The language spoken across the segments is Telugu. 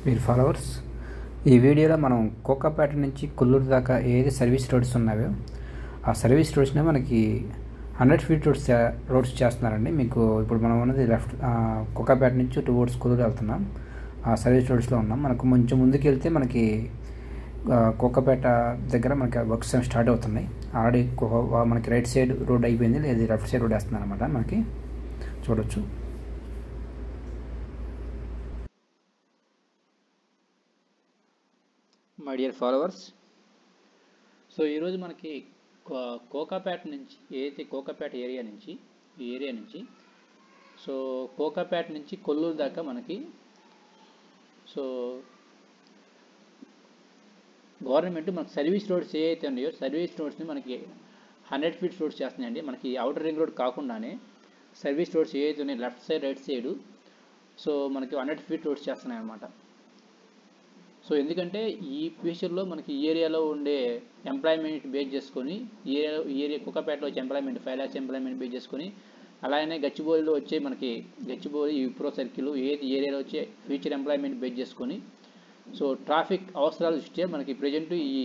మీరు ఫాలోవర్స్ ఈ వీడియోలో మనం కోకాపేట నుంచి కొల్లూరు దాకా ఏది సర్వీస్ రోడ్స్ ఉన్నాయో ఆ సర్వీస్ రోడ్స్నే మనకి హండ్రెడ్ ఫీట్ రోడ్స్ చే- రోడ్స్ చేస్తున్నారండి మీకు ఇప్పుడు మనం ఉన్నది లెఫ్ట్ ఆ, కోకాపేట నుంచి టువర్డ్స్ కొల్లూరు వెళ్తున్నాం ఆ సర్వీస్ రోడ్స్లో ఉన్నాం మనకు కొంచెం ముందుకు వెళ్తే మనకి ఆ, కోకాపేట దగ్గర మనకి వర్క్స్ ఏమి స్టార్ట్ అవుతున్నాయి ఆల్రెడీ కో- వా- మనకి రైట్ సైడ్ రోడ్ అయిపోయింది లేదు లెఫ్ట్ సైడ్ రోడ్ వేస్తున్నారు అనమాట మనకి చూడొచ్చు మై డియర్ ఫాలోవర్స్ సో ఈరోజు మనకి కో- కోకాపేట నుంచి ఏదైతే కోకాపేట ఏరియా నుంచి ఈ ఏరియా నుంచి సో కోకాపేట నుంచి కొల్లూరు దాకా మనకి సో గవర్నమెంట్ మనకి సర్వీస్ రోడ్స్ ఏవైతే ఉన్నాయో సర్వీస్ రోడ్స్ని మనకి హండ్రెడ్ ఫీట్ రోడ్స్ చేస్తున్నాయండి మనకి అవుటర్ రింగ్ రోడ్ కాకుండానే సర్వీస్ రోడ్స్ ఏవైతే ఉన్నాయో left side right side so మనకి హండ్రెడ్ ఫీట్ రోడ్స్ చేస్తున్నాయి అన్నమాట సో ఎందుకంటే ఈ ఫ్యూచర్లో మనకి ఈ ఏరియాలో ఉండే ఎంప్లాయ్మెంట్ బేస్ చేసుకొని ఈ ఏరియా ఈ ఏరియా కుక్కపేటలో వచ్చే employment five lakhs employment base చేసుకొని అలానే గచ్చిబౌలిలో వచ్చే మనకి గచ్చిబౌలి విప్రో సర్కిల్ ఏది ఏరియాలో వచ్చే ఫ్యూచర్ ఎంప్లాయ్మెంట్ బేస్ చేసుకొని సో ట్రాఫిక్ అవసరాల దృష్ట్యా మనకి ప్రజెంట్ ఈ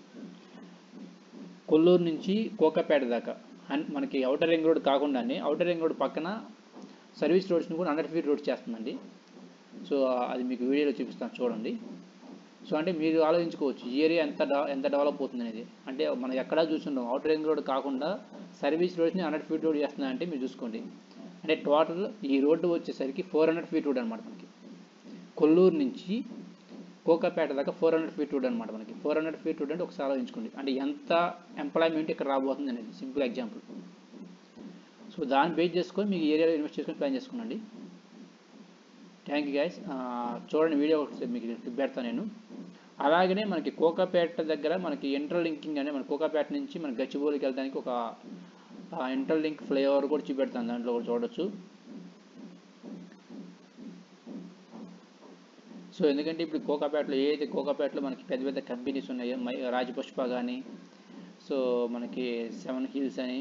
కొల్లూరు నుంచి కోకపేట దాకా అన్- మనకి అవుటర్ రింగ్ రోడ్ కాకుండానే అవుటర్ రింగ్ రోడ్ పక్కన సర్వీస్ రోడ్స్ని కూడా హండ్రెడ్ ఫీట్ రోడ్ చేస్తుందండి సో అది మీకు వీడియోలో చూపిస్తాను చూడండి సో అంటే మీరు ఆలోచించుకోవచ్చు ఈ ఏరియా ఎంత డెవ- ఎంత డెవలప్ అవుతుంది అనేది అంటే మనం ఎక్కడా చూస్తుంటాం అవుటర్ రింగ్ రోడ్ కాకుండా సర్వీస్ రోడ్స్ని హండ్రెడ్ ఫీట్ రోడ్ చేస్తున్నాయంటే మీరు చూసుకోండి అంటే టోటల్ ఈ రోడ్డు వచ్చేసరికి ఫోర్ హండ్రెడ్ ఫీట్ రోడ్ అనమాట మనకి కొల్లూరు నుంచి కోకాపేట దాకా ఫోర్ హండ్రెడ్ ఫీట్ రోడ్ అనమాట మనకి ఫోర్ హండ్రెడ్ ఫీట్ రోడ్ అంటే ఒకసారి ఆలోచించుకోండి అంటే ఎంత ఎంప్లాయ్మెంట్ ఇక్కడ రాబోతుంది అనేది సింపుల్ ఎగ్జాంపుల్ సో దాన్ని బేస్ చేసుకొని మీకు ఏరియాలో ఇన్వెస్ట్ చేసుకొని ప్లాన్ చేసుకోండి థ్యాంక్ యూ గైస్ చూడండి వీడియో ఒకసారి మీకు క్లిప్ పెడతాను నేను అలాగనే మనకి కోకాపేట దగ్గర మనకి ఇంటర్ లింకింగ్ అనే మన కోకాపేట నుంచి మన గచ్చిబౌలికి వెళ్ళడానికి ఒక ఇంటర్ లింక్ ఫ్లైఓవర్ కూడా చూపెడతాను దాంట్లో కూడా చూడొచ్చు సో ఎందుకంటే ఇప్పుడు కోకాపేటలో ఏదైతే కోకాపేటలో మనకి పెద్ద పెద్ద కంపెనీస్ ఉన్నాయో మై రాజపుష్ప కానీ సో మనకి సెవెన్ హిల్స్ అని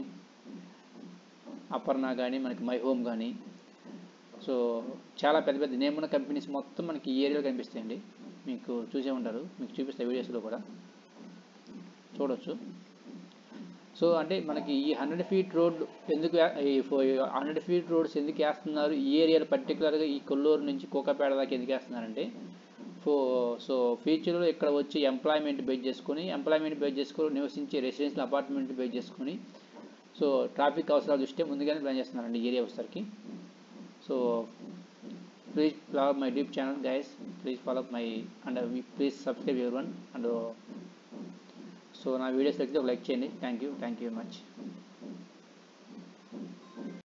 అపర్ణ కానీ మనకి మై హోమ్ కానీ సో చాలా పెద్ద పెద్ద నేమ్ ఉన్న కంపెనీస్ మొత్తం మనకి ఈ ఏరియాలో కనిపిస్తాయండి మీకు చూసే ఉంటారు మీకు చూపిస్తాయి వీడియోస్లో కూడా చూడొచ్చు సో అంటే మనకి ఈ హండ్రెడ్ ఫీట్ రోడ్ ఎందుకు వే- ఈ హండ్రెడ్ ఫీట్ రోడ్స్ ఎందుకు వేస్తున్నారు ఈ ఏరియాలో పర్టికులర్గా ఈ కొల్లూరు నుంచి కోకాపేట దాకా ఎందుకు వేస్తున్నారంటే ఫో సో ఫ్యూచర్లో ఇక్కడ వచ్చి ఎంప్లాయ్మెంట్ బేస్ చేసుకొని ఎంప్లాయ్మెంట్ బేస్ చేసుకొని నివసించే రెసిడెన్షియల్ అపార్ట్మెంట్ బేస్ చేసుకొని సో ట్రాఫిక్ అవసరాల దృష్ట్యా ముందుగానే ప్లాన్ చేస్తున్నారండి ఈ ఏరియా వచ్చేసరికి so please follow my YouTube channel guys please follow my and uh, please subscribe everyone and uh, so నా వీడియోస్ నచ్చితే ఒక లైక్ చేయండి thank you thank you very much